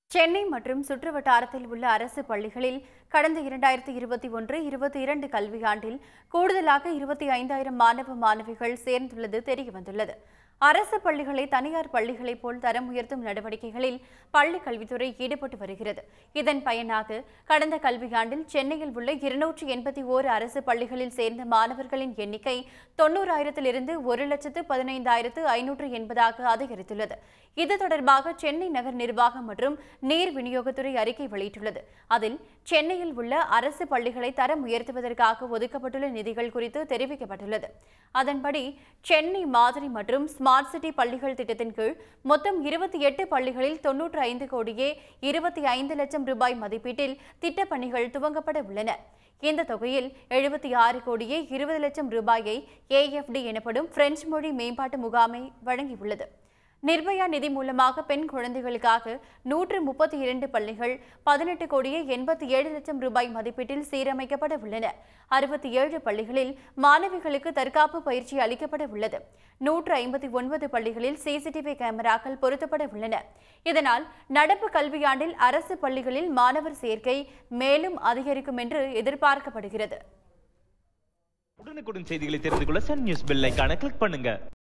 சென்னை மற்றும் சுற்றுவட்டாரத்தில் உள்ள அரசு பள்ளிகளில் கடந்த இரண்டாயிரத்தி இருபத்தி ஒன்று இருபத்தி இரண்டு கல்வியாண்டில் கூடுதலாக இருபத்தி ஐந்தாயிரம் மாணவ மாணவிகள் சேர்ந்துள்ளது தெரியவந்துள்ளது அரசு பள்ளிகளை தனியார் பள்ளிகளைப் போல் தரம் உயர்த்தும் நடவடிக்கைகளில் பள்ளிக் கல்வித்துறை ஈடுபட்டு வருகிறது இதன் பயனாக கடந்த கல்வியாண்டில் சென்னையில் உள்ள இருநூற்றி எண்பத்தி ஓரு அரசு பள்ளிகளில் சேர்ந்த மாணவர்களின் எண்ணிக்கை தொன்னூறாயிரத்திலிருந்து ஒரு லட்சத்து பதினைந்தாயிரத்து ஐநூற்று எண்பதாக அதிகரித்துள்ளது இது தொடர்பாக சென்னை நகர் நிர்வாகம் மற்றும் நீர் விநியோகத்துறை அறிக்கை வெளியிட்டுள்ளது அதில் சென்னையில் உள்ள அரசு பள்ளிகளை தரம் உயர்த்துவதற்காக ஒதுக்கப்பட்டுள்ள நிதிகள் குறித்து தெரிவிக்கப்பட்டுள்ளது அதன்படி சென்னை மாதிரி மற்றும் ஸ்மார்ட் சிட்டி பள்ளிகள் திட்டத்தின் கீழ் மொத்தம் இருபத்தி எட்டு பள்ளிகளில் தொன்னூற்று ஐந்து கோடியே இருபத்தி ஐந்து லட்சம் ரூபாய் மதிப்பீட்டில் திட்டப் பணிகள் துவங்கப்பட உள்ளன இந்த தொகையில் எழுபத்தி ஆறு கோடியே இருபது லட்சம் ரூபாயை ஏஎஃப்டி எனப்படும் பிரெஞ்சு மொழி மேம்பாட்டு முகாமை வழங்கியுள்ளது நிர்பயா நிதி மூலமாக பெண் குழந்தைகளுக்காக நூற்று முப்பத்தி இரண்டு பள்ளிகள் பதினெட்டு கோடியே எண்பத்தி ஏழு லட்சம் ரூபாய் மதிப்பீட்டில் சீரமைக்கப்பட உள்ளன அறுபத்தி ஏழு பள்ளிகளில் மாணவிகளுக்கு தற்காப்பு பயிற்சி அளிக்கப்பட உள்ளது நூற்று ஐம்பத்தி ஒன்பது பள்ளிகளில் சிசிடிவி கேமராக்கள் பொருத்தப்பட உள்ளன இதனால் நடப்பு கல்வியாண்டில் அரசு பள்ளிகளில் மாணவர் சேர்க்கை மேலும் அதிகரிக்கும் என்று எதிர்பார்க்கப்படுகிறது உடனுக்குடன் செய்திகளை தெரிந்து கொள்ள சன் நியூஸ் பெல் ஐகானை கிளிக் பண்ணுங்க